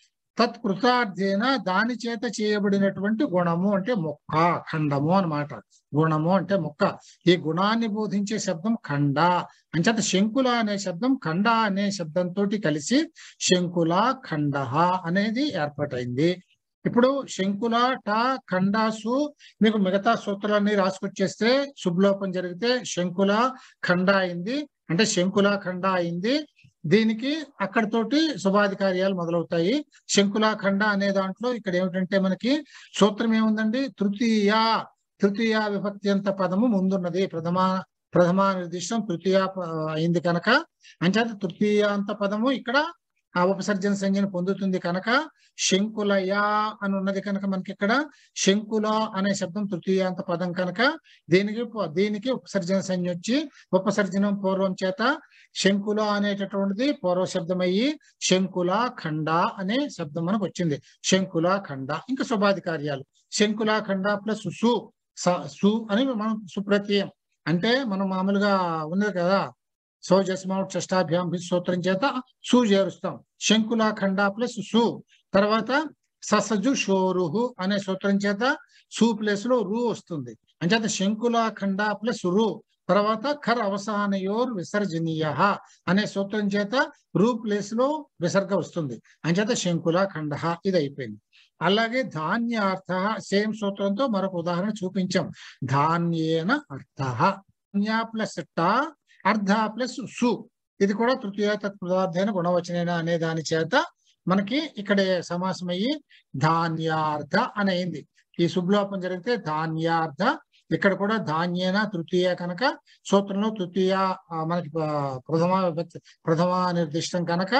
తత్కృతార్థేన దాని చేత చేయబడినటువంటి గుణము అంటే మొక్క ఖండము అన్నమాట గుణము అంటే మొక్క ఈ గుణాన్ని బోధించే శబ్దం ఖండ అంచేత శంకుల అనే శబ్దం ఖండ అనే శబ్దంతో కలిసి శంకుల ఖండ అనేది ఏర్పాటైంది ఇప్పుడు శంకుల ట ఖండాసు మీకు మిగతా సూత్రాన్ని రాసుకొచ్చేస్తే శుభలోపం జరిగితే శంకుల ఖండ అయింది అంటే శంకుల ఖండ అయింది దీనికి అక్కడతోటి శుభాది కార్యాలు మొదలవుతాయి శంకులాఖండ అనే దాంట్లో ఇక్కడ ఏమిటంటే మనకి సూత్రం ఏముందండి తృతీయ తృతీయ విభక్తి అంత పదము ముందున్నది ప్రథమ ప్రథమ నిర్దిష్టం తృతీయ ప- అయింది కనుక అంచేత తృతీయాంత పదము ఇక్కడ ఆ ఉపసర్జన సంజ్ఞను పొందుతుంది కనుక శంకులయ అని ఉన్నది కనుక మనకి ఇక్కడ శంకుల అనే శబ్దం తృతీయాంత పదం కనుక దీనికి ప- దీనికి ఉపసర్జన సంజ్ఞ వచ్చి ఉపసర్జనం పూర్వం చేత శంకుల అనేటటువంటిది పూర్వ శబ్దం అయ్యి శంకుల ఖండ అనే శబ్దం మనకు వచ్చింది శంకుల ఖండ ఇంకా శుభాది కార్యాలు శంకుల ఖండ ప్లస్ సు స- సు అని మనం సుప్రత్యయం అంటే మనం మామూలుగా ఉన్నది కదా సో జస్మౌట్ షష్టాభ్యాం భి సూత్రం చేత సు చేరుస్తాం శంకుల ఖండ ప్లస్ సు తర్వాత ససజు షోరుహు అనే సూత్రం చేత సు ప్లేస్ లో రు వస్తుంది అంచేత శంకుల ఖండ ప్లస్ రు తర్వాత ఖర్ అవసానయోర్ విసర్జనీయ అనే సూత్రం చేత రూ ప్లేస్ లో విసర్గ వస్తుంది అంచేత శంకుల ఖండ ఇది అయిపోయింది అలాగే ధాన్యార్థ సేమ్ సూత్రంతో మరొక ఉదాహరణ చూపించాం ధాన్యేన అర్థ ధాన్య ప్లస్ ట అర్ధ ప్లస్ సు ఇది కూడా తృతీయ తత్పదార్థైన గుణవచనైన అనే దాని చేత మనకి ఇక్కడ సమాసం అయ్యి ధాన్యార్థ అని అయింది ఈ శుభలోపం జరిగితే ధాన్యార్థ ఇక్కడ కూడా ధాన్యేన తృతీయ కనుక సూత్రంలో తృతీయ ఆ, మనకి ఆ, ప్రథమ విభక్తి ప్రథమ నిర్దిష్టం కనుక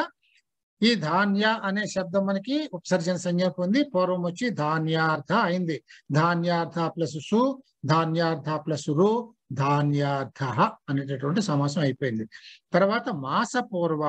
ఈ ధాన్య అనే శబ్దం మనకి ఉపసర్జన సంజ్ఞ పొంది పూర్వం వచ్చి ధాన్యార్థ అయింది ధాన్యార్థ ప్లస్ సు ధాన్యార్థ ప్లస్ రు ధాన్యార్థ అనేటటువంటి సమాసం అయిపోయింది తర్వాత మాస పూర్వ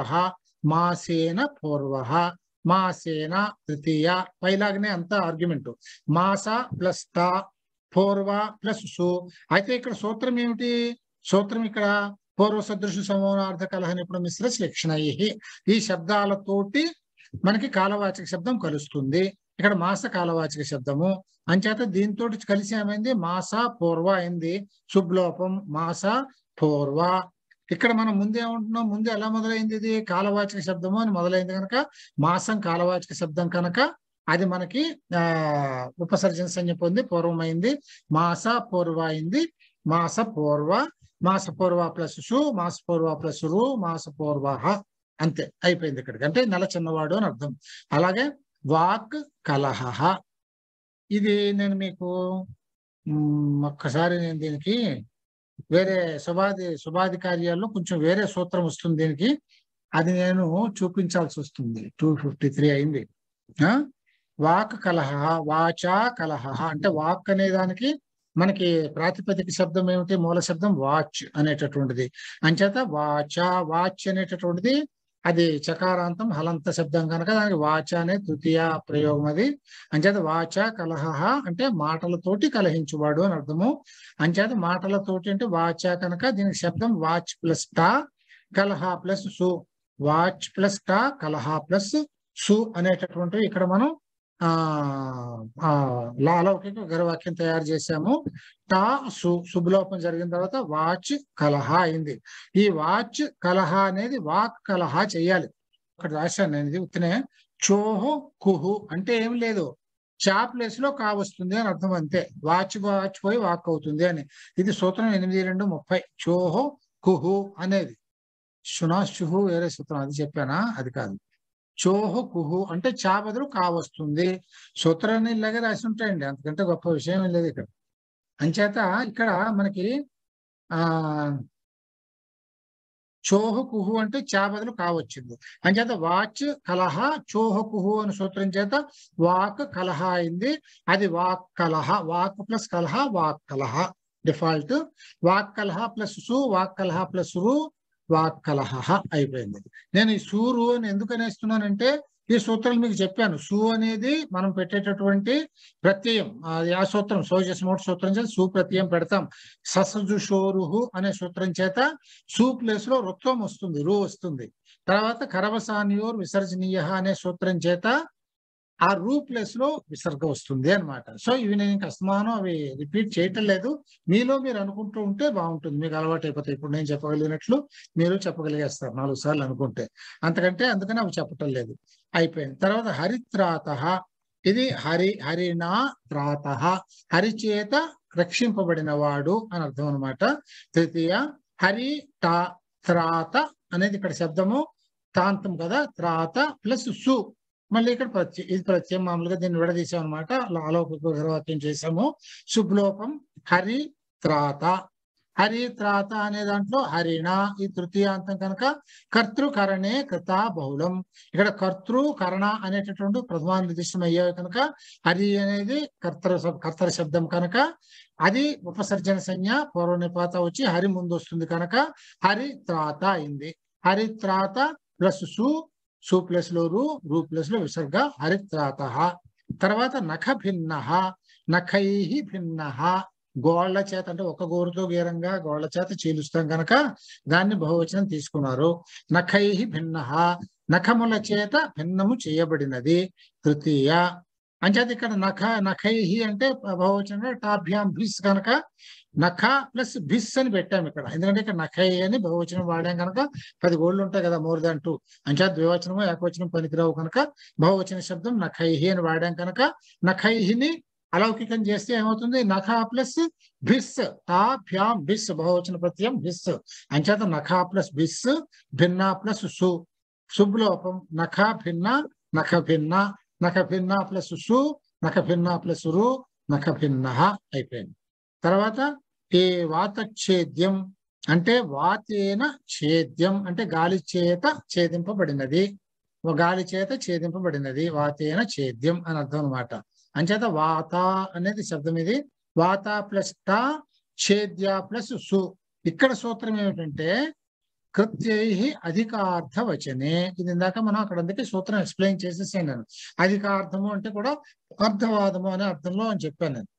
మాసేన పూర్వ మాసేన తృతీయ పైలాగనే అంతా ఆర్గ్యుమెంట్ మాస ప్లస్ త పూర్వ ప్లస్ సు అయితే ఇక్కడ సూత్రం ఏమిటి సూత్రం ఇక్కడ పూర్వ సదృశ సమోనార్థ కలహ నిపుణ మిశ్ర శిక్షణ ఈ శబ్దాలతోటి మనకి కాలవాచక శబ్దం కలుస్తుంది ఇక్కడ మాస కాలవాచక శబ్దము అంచేత దీంతో కలిసి ఏమైంది మాస పూర్వ అయింది శుభ్లోపం మాస పూర్వ ఇక్కడ మనం ముందేమంటున్నాం ముందు ఎలా మొదలైంది ఇది కాలవాచక శబ్దము అని మొదలైంది కనుక మాసం కాలవాచక శబ్దం కనుక అది మనకి ఆ ఉపసర్జన సంజ్ఞ పొంది పూర్వమైంది మాస పూర్వ అయింది మాస పూర్వ మాస పూర్వ ప్లస్ సు మాస పూర్వ ప్లస్ రు మాస పూర్వ అంతే అయిపోయింది ఇక్కడికి అంటే నెల చిన్నవాడు అని అర్థం అలాగే వాక్ కలహ ఇది నేను మీకు మ్, ఒక్కసారి నేను దీనికి వేరే శుభాది శుభాది కార్యాల్లో కొంచెం వేరే సూత్రం వస్తుంది దీనికి అది నేను చూపించాల్సి వస్తుంది టూ ఫిఫ్టీ త్రీ అయింది ఆ? వాక్ కలహ వాచా కలహ అంటే వాక్ అనే దానికి మనకి ప్రాతిపదిక శబ్దం ఏమిటి మూల శబ్దం వాచ్ అనేటటువంటిది అంచేత వాచ వాచ్ అనేటటువంటిది అది చకారాంతం హలంత శబ్దం కనుక దానికి వాచ అనే తృతీయ ప్రయోగం అది అంచేత వాచ కలహ అంటే మాటలతోటి కలహించువాడు అని అర్థము అంచేత మాటలతోటి అంటే వాచ కనుక దీనికి శబ్దం వాచ్ ప్లస్ టా కలహ ప్లస్ సు వాచ్ ప్లస్ టా కలహ ప్లస్ సు అనేటటువంటివి ఇక్కడ మనం ఆ ఆ లాలౌకిక గరవాక్యం తయారు చేశాము టా సు శుభలోపం జరిగిన తర్వాత వాచ్ కలహ అయింది ఈ వాచ్ కలహ అనేది వాక్ కలహ చెయ్యాలి ఇక్కడ రాశాను నేను ఇది ఉత్తనే చోహు కుహు అంటే ఏం లేదు చా ప్లేస్ లో కా వస్తుంది అని అర్థం అంతే వాచ్ వాచ్ పోయి వాక్ అవుతుంది అని ఇది సూత్రం ఎనిమిది రెండు ముప్పై చోహో కుహు అనేది శునాశుహు వేరే సూత్రం అది చెప్పానా అది కాదు చోహు కుహు అంటే చా బదులు కా వస్తుంది సూత్రాన్ని ఇలాగే రాసి ఉంటాయండి అంతకంటే గొప్ప విషయం ఏం లేదు ఇక్కడ అంచేత ఇక్కడ మనకి ఆ చోహు కుహు అంటే చా బదులు కా వచ్చింది అంచేత వాచ్ కలహ చోహు కుహు అని సూత్రం చేత వాక్ కలహ అయింది అది వాక్ కలహ వాక్ ప్లస్ కలహ వాక్ కలహ డిఫాల్ట్ వాక్ కలహ ప్లస్ సు వాక్ కలహ ప్లస్ రు వాక్ కలహ అయిపోయింది నేను ఈ సూరు అని ఎందుకు అనేస్తున్నానంటే ఈ సూత్రాలు మీకు చెప్పాను సు అనేది మనం పెట్టేటటువంటి ప్రత్యయం అది ఆ సూత్రం సోజస్ నోట్ సూత్రం చేత సు ప్రత్యయం పెడతాం ససజు షోరుహు అనే సూత్రం చేత సు ప్లేస్ లో రుత్వం వస్తుంది రు వస్తుంది తర్వాత కరవసానియోర్ విసర్జనీయ అనే సూత్రం చేత ఆ రూ ప్లేస్ లో విసర్గ వస్తుంది అన్నమాట సో ఇవి నేను ఇంకా అస్తమానం అవి రిపీట్ చేయటం లేదు మీలో మీరు అనుకుంటూ ఉంటే బాగుంటుంది మీకు అలవాటు అయిపోతాయి ఇప్పుడు నేను చెప్పగలిగినట్లు మీరు చెప్పగలిగేస్తారు నాలుగు సార్లు అనుకుంటే అంతకంటే అందుకని అవి చెప్పటం లేదు అయిపోయింది తర్వాత హరిత్రాత ఇది హరి హరినా త్రాత హరి చేత రక్షింపబడిన వాడు అని అర్థం అనమాట తృతీయ హరి టా త్రాత అనేది ఇక్కడ శబ్దము తాంతం కదా త్రాత ప్లస్ సు మళ్ళీ ఇక్కడ ప్రత్యయం ఇది ప్రత్యయం మామూలుగా దీన్ని విడదీసాం అనమాట అలౌకిక వాక్యం చేసాము శుభ్లోపం హరి త్రాత హరి త్రాత అనే దాంట్లో హరిణ ఈ తృతీయాంతం కనుక కర్తృకరణే కృత బహుళం ఇక్కడ కర్తృ కరణ అనేటటువంటి ప్రథమా నిర్దిష్టం అయ్యాయి కనుక హరి అనేది కర్తర కర్తర శబ్దం కనుక అది ఉపసర్జన సంజ్ఞ పూర్వ నిపాత వచ్చి హరి ముందు వస్తుంది కనుక హరి త్రాత అయింది హరి త్రాత ప్లస్ సు సు ప్లస్ లో రు రు ప్లస్ లో విసర్గ హరిత్రాత తర్వాత నఖ భిన్న నఖై భిన్న గోళ్ల చేత అంటే ఒక గోరుతో గీరంగా గోళ్ల చేత చీలుస్తాం కనుక దాన్ని బహువచనం తీసుకున్నారు నఖై భిన్న నఖముల చేత భిన్నము చేయబడినది తృతీయ అంచేత ఇక్కడ నఖ నఖై అంటే బహువచనంగా టాభ్యాం భిస్ కనుక నఖ ప్లస్ భిస్ అని పెట్టాం ఇక్కడ ఎందుకంటే ఇక్కడ నఖై అని బహువచనం వాడాం కనుక పది గోళ్ళు ఉంటాయి కదా మోర్ దాన్ టూ అంచేత ద్వివచనము ఏకవచనం పనికిరావు కనుక బహువచన శబ్దం నఖైహి అని వాడాం కనుక నఖైహిని అలౌకికం చేస్తే ఏమవుతుంది నఖ ప్లస్ భిస్ టాభ్యాం భిస్ బహువచన ప్రత్యయం భిస్ అంచేత నఖ ప్లస్ భిస్ భిన్న ప్లస్ సు శుభ్లోపం నఖ భిన్న నఖ భిన్న నఖ భిన్న ప్లస్ సు నఖ భిన్న ప్లస్ రు నఖ భిన్న అయిపోయింది తర్వాత ఏ వాతఛేద్యం అంటే వాతేన ఛేద్యం అంటే గాలి చేత ఛేదింపబడినది ఒక గాలి చేత ఛేదింపబడినది వాతేన ఛేద్యం అని అర్థం అనమాట అంచేత వాత అనేది శబ్దం ఇది వాత ప్లస్ ట ఛేద్య ప్లస్ సు ఇక్కడ సూత్రం ఏమిటంటే కృత్యై అధికార్థ వచనే ఇది ఇందాక మనం అక్కడ అందుకే సూత్రం ఎక్స్ప్లెయిన్ చేసేసాను నేను అధికార్థము అంటే కూడా అర్థవాదము అనే అర్థంలో అని చెప్పాను నేను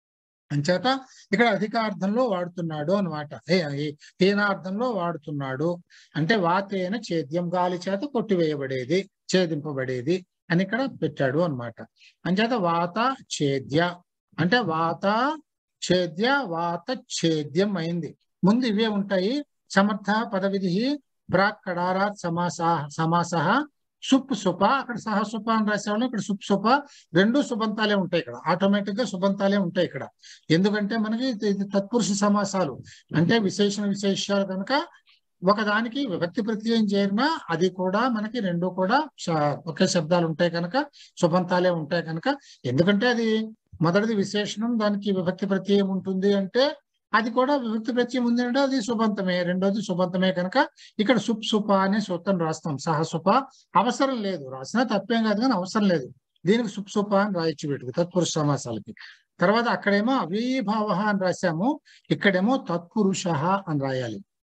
అంచేత ఇక్కడ అధికార్థంలో వాడుతున్నాడు అనమాట హీనార్థంలో వాడుతున్నాడు అంటే వాతేన ఛేద్యం గాలి చేత కొట్టివేయబడేది ఛేదింపబడేది అని ఇక్కడ పెట్టాడు అనమాట అంచేత వాత ఛేద్య అంటే వాత ఛేద్య వాత ఛేద్యం అయింది ముందు ఇవే ఉంటాయి సమర్థ పదవిధి ప్రాక్ కడారాత్ సమాసా సమాస సుప్ సుప అక్కడ సహ సుప అని రాసేవాళ్ళు ఇక్కడ సుప్ సుప రెండు సుబంతాలే ఉంటాయి ఇక్కడ ఆటోమేటిక్ గా సుబంతాలే ఉంటాయి ఇక్కడ ఎందుకంటే మనకి ఇది తత్పురుష సమాసాలు అంటే విశేషణ విశేషాలు కనుక ఒకదానికి విభక్తి ప్రత్యయం చేరినా అది కూడా మనకి రెండు కూడా ఒకే శబ్దాలు ఉంటాయి కనుక సుబంతాలే ఉంటాయి కనుక ఎందుకంటే అది మొదటిది విశేషణం దానికి విభక్తి ప్రత్యయం ఉంటుంది అంటే అది కూడా విభక్తి ప్రత్యయం ఉంది అంటే అది సుబంతమే రెండోది సుబంతమే కనుక ఇక్కడ సుప్ సుప అనే సూత్రం రాస్తాం సహసుప అవసరం లేదు రాసినా తప్పేం కాదు కానీ అవసరం లేదు దీనికి సుప్ సుప అని రాయొచ్చు వీటికి తత్పురుష సమాసాలకి తర్వాత అక్కడేమో అవిభావ అని రాశాము ఇక్కడేమో తత్పురుష అని రాయాలి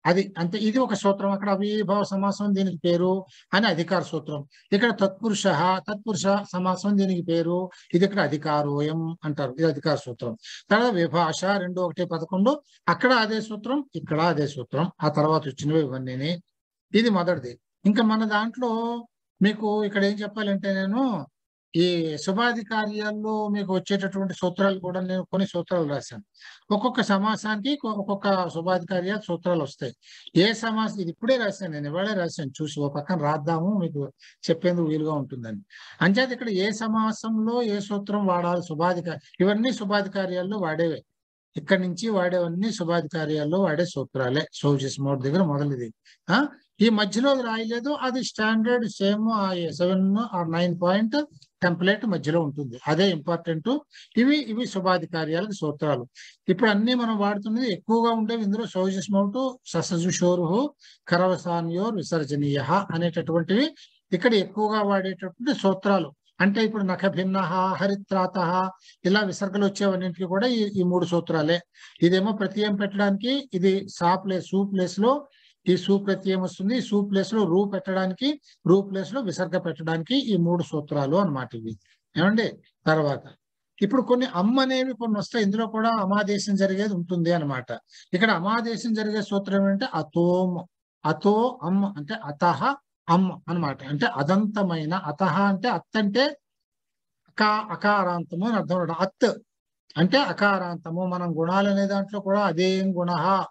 అది అంటే ఇది ఒక సూత్రం అక్కడ అవిభావ సమాసం దీనికి పేరు అని అధికార సూత్రం ఇక్కడ తత్పురుష తత్పురుష సమాసం దీనికి పేరు ఇది ఇక్కడ అధికారోయం అంటారు ఇది అధికార సూత్రం తర్వాత విభాష రెండు ఒకటి పదకొండు అక్కడ అదే సూత్రం ఇక్కడ అదే సూత్రం ఆ తర్వాత వచ్చినవి ఇవన్నీ ఇది మొదటిది ఇంకా మన దాంట్లో మీకు ఇక్కడ ఏం చెప్పాలంటే నేను ఈ శుభాది కార్యాల్లో మీకు వచ్చేటటువంటి సూత్రాలు కూడా నేను కొన్ని సూత్రాలు రాశాను ఒక్కొక్క సమాసానికి ఒ- ఒక్కొక్క శుభాది కార్య సూత్రాలు వస్తాయి ఏ సమాసం ఇది ఇప్పుడే రాశాను నేను ఇవాళే రాశాను చూసి ఓ పక్కన రాద్దాము మీకు చెప్పేందుకు వీలుగా ఉంటుందని అంచేత ఇక్కడ ఏ సమాసంలో ఏ సూత్రం వాడాలి శుభాది కా- ఇవన్నీ శుభాది కార్యాల్లో వాడేవే ఇక్కడి నుంచి వాడేవన్నీ శుభాది కార్యాల్లో వాడే సూత్రాలే సోజెస్ మోడ్ దగ్గర మొదలుది ఆ ఈ మధ్యలో అది రాయలేదు అది standard same seven or nine point template మధ్యలో ఉంటుంది అదే ఇంపార్టెంట్ ఇవి ఇవి శుభాది కార్యాలకు సూత్రాలు ఇప్పుడు అన్ని మనం వాడుతున్నది ఎక్కువగా ఉండేవి ఇందులో సోజస్ మౌట్ ససజుషోరు కరవసాన్యోర్ విసర్జనీయ అనేటటువంటివి ఇక్కడ ఎక్కువగా వాడేటటువంటి సూత్రాలు అంటే ఇప్పుడు నఖ భిన్న హరిత్రాత ఇలా విసర్గలు వచ్చేవన్నింటికి కూడా ఈ ఈ మూడు సూత్రాలే ఇదేమో ప్రత్యయం పెట్టడానికి ఇది సా ప్లేస్ సూ ప్లేస్ లో ఈ సూ ప్రత్యయం వస్తుంది ఈ సూ ప్లేస్ లో రూ పెట్టడానికి రూ ప్లేస్ లో విసర్గ పెట్టడానికి ఈ మూడు సూత్రాలు అన్నమాట ఇవి ఏమండి తర్వాత ఇప్పుడు కొన్ని అమ్మ అనేవి కొన్ని వస్తాయి ఇందులో కూడా అమాదేశం జరిగేది ఉంటుంది అన్నమాట ఇక్కడ అమాదేశం జరిగే సూత్రం ఏంటంటే అతోమ్ అతో అమ్మ అంటే అతహ అమ్మ అన్నమాట అంటే అదంతమైన అతహ అంటే అత్ అంటే అకా అకారాంతము అని అర్థం అన్నమాట. అత్ అంటే అకారాంతము మనం గుణాలు అనే దాంట్లో కూడా అదేం గుణ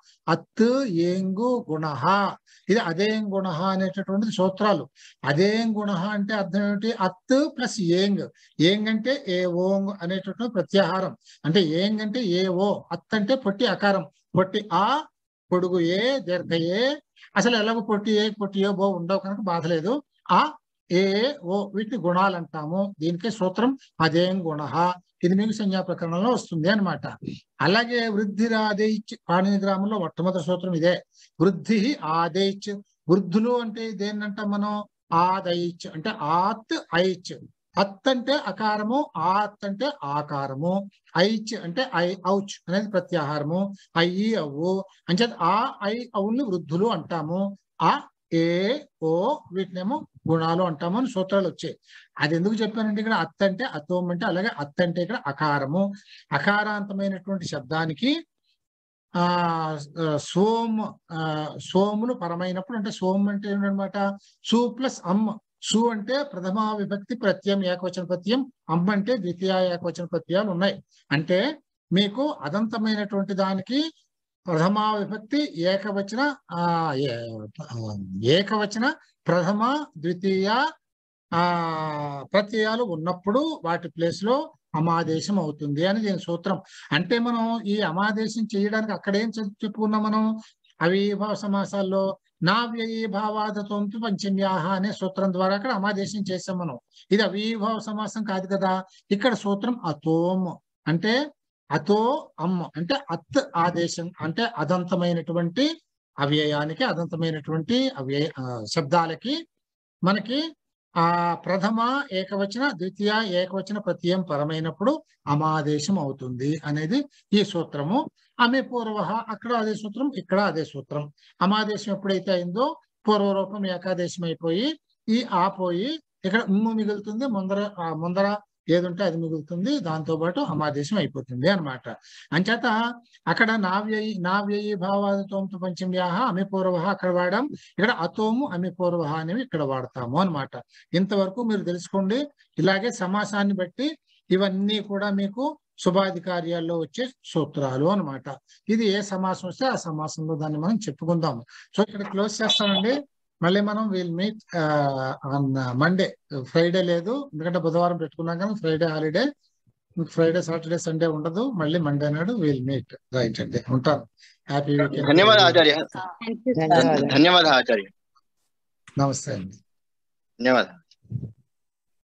అత్ ఏంగు గుణ ఇది అదేం గుణ అనేటటువంటిది సూత్రాలు అదేం గుణ అంటే అర్థం ఏమిటి అత్ ప్లస్ ఏంగ్ ఏంగ్ అంటే ఏ ఓంగ్ అనేటటువంటి ప్రత్యాహారం అంటే ఏంగ్ అంటే ఏ ఓ అత్ అంటే పొట్టి అకారం పొట్టి ఆ పొడుగు ఏ దీర్ఘ ఏ అసలు ఎలాగో పొట్టి ఏ పొట్టి ఏ బో ఉండవు కనుక బాధ లేదు ఆ ఏ ఓ వీటిని గుణాలు అంటాము దీనికే సూత్రం అదేం గుణ ఇది మీకు సంజ్ఞా ప్రకరణంలో వస్తుంది అన్నమాట అలాగే వృద్ధి ఆదేయిచ్ పాణిని గ్రామంలో మొట్టమొదటి సూత్రం ఇదే వృద్ధి ఆదేయిచ్ వృద్ధులు అంటే దేన్నంటాం మనం ఆదయిచ్ అంటే ఆత్ ఐచ్ అత్ అంటే అకారము ఆత్ అంటే ఆకారము ఐచ్ అంటే ఐ ఔచ్ అనేది ప్రత్యాహారము ఐ అవ్వు అంచేత ఆ ఐ అవుని వృద్ధులు అంటాము ఆ ఏ ఓ వీటినేమో గుణాలు అంటాము అని సూత్రాలు వచ్చాయి అది ఎందుకు చెప్పానంటే ఇక్కడ అత్ అంటే అతోం అంటే అలాగే అత్ అంటే ఇక్కడ అకారము అకారాంతమైనటువంటి శబ్దానికి ఆ ఆ, సోమ్ ఆ, సోములు పరమైనప్పుడు అంటే సోమ్ అంటే ఏంటనమాట సు ప్లస్ అమ్ సు అంటే ప్రథమా విభక్తి ప్రత్యయం ఏకవచన ప్రత్యయం అమ్మ అంటే ద్వితీయ ఏకవచన ప్రత్యయాలు ఉన్నాయి అంటే మీకు అదంతమైనటువంటి దానికి ప్రథమా విభక్తి ఏకవచన ఆ ఏ- ఆ, ఏకవచన ప్రథమ ద్వితీయ ఆ ప్రత్యయాలు ఉన్నప్పుడు వాటి ప్లేస్ లో అమాదేశం అవుతుంది అని దీని సూత్రం అంటే మనం ఈ అమాదేశం చేయడానికి అక్కడేం చెప్- చెప్పుకున్నాం మనం అవిభావ సమాసాల్లో నా వ్యయీభావాదతోంతు పంచమ్యాహ అనే సూత్రం ద్వారా అక్కడ అమాదేశం చేసాం మనం ఇది అవిభావ సమాసం కాదు కదా ఇక్కడ సూత్రం అతోమ్ అంటే అతో అమ్మ అంటే అత్ ఆదేశం అంటే అదంతమైనటువంటి అవ్యయానికి అదంతమైనటువంటి అవ్యయ ఆ, శబ్దాలకి మనకి ఆ ప్రథమ ఏకవచన ద్వితీయ ఏకవచన ప్రత్యయం పరమైనప్పుడు అమాదేశం అవుతుంది అనేది ఈ సూత్రము ఆమె పూర్వ అక్కడ అదే సూత్రం ఇక్కడ అదే సూత్రం అమాదేశం ఎప్పుడైతే అయిందో పూర్వరూపం ఏకాదేశం అయిపోయి ఈ ఆ పోయి ఇక్కడ ఉమ్ము మిగులుతుంది ముందర ఆ ముందర ఏదుంటే అది మిగులుతుంది దాంతో పాటు అమాదేశం అయిపోతుంది అన్నమాట అంచేత అక్కడ నావ్యయి నావ్యయి భావాదితోంతు పంచమ్యాహ అమి పూర్వ అక్కడ వాడాం ఇక్కడ అతోము అమి పూర్వ అనేవి ఇక్కడ వాడతాము అన్నమాట ఇంతవరకు మీరు తెలుసుకోండి ఇలాగే సమాసాన్ని బట్టి ఇవన్నీ కూడా మీకు శుభాది కార్యాల్లో వచ్చే సూత్రాలు అన్నమాట ఇది ఏ సమాసం వస్తే ఆ సమాసంలో దాన్ని మనం చెప్పుకుందాము సో ఇక్కడ క్లోజ్ చేస్తామండి మళ్ళీ మనం will meet on Monday Friday లేదు ఎందుకంటే బుధవారం పెట్టుకున్నాం కానీ Friday holiday Friday Saturday Sunday ఉండదు మళ్ళీ మండే నాడు విల్ మీట్ రైట్ అండి ఉంటాను హ్యాపీ వీకెండ్ ధన్యవాదాలు ఆచార్య ధన్యవాదాలు ధన్యవాదాలు ఆచార్య నమస్తే అండి ధన్యవాదాలు